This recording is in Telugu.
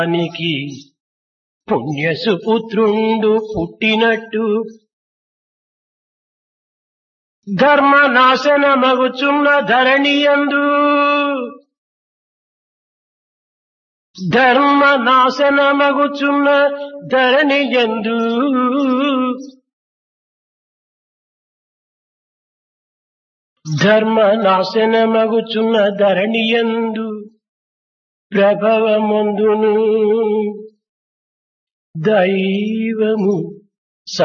దానికి పుణ్యసుపుత్రుండు పుట్టినట్టు ధర్మ నాశనమగుచున్న ధరణియందు ధర్మ నాశనమగుచున్న ధరణియందు ధర్మ నాశనమగుచున్న ధరణియందు ప్రభవమందును దైవము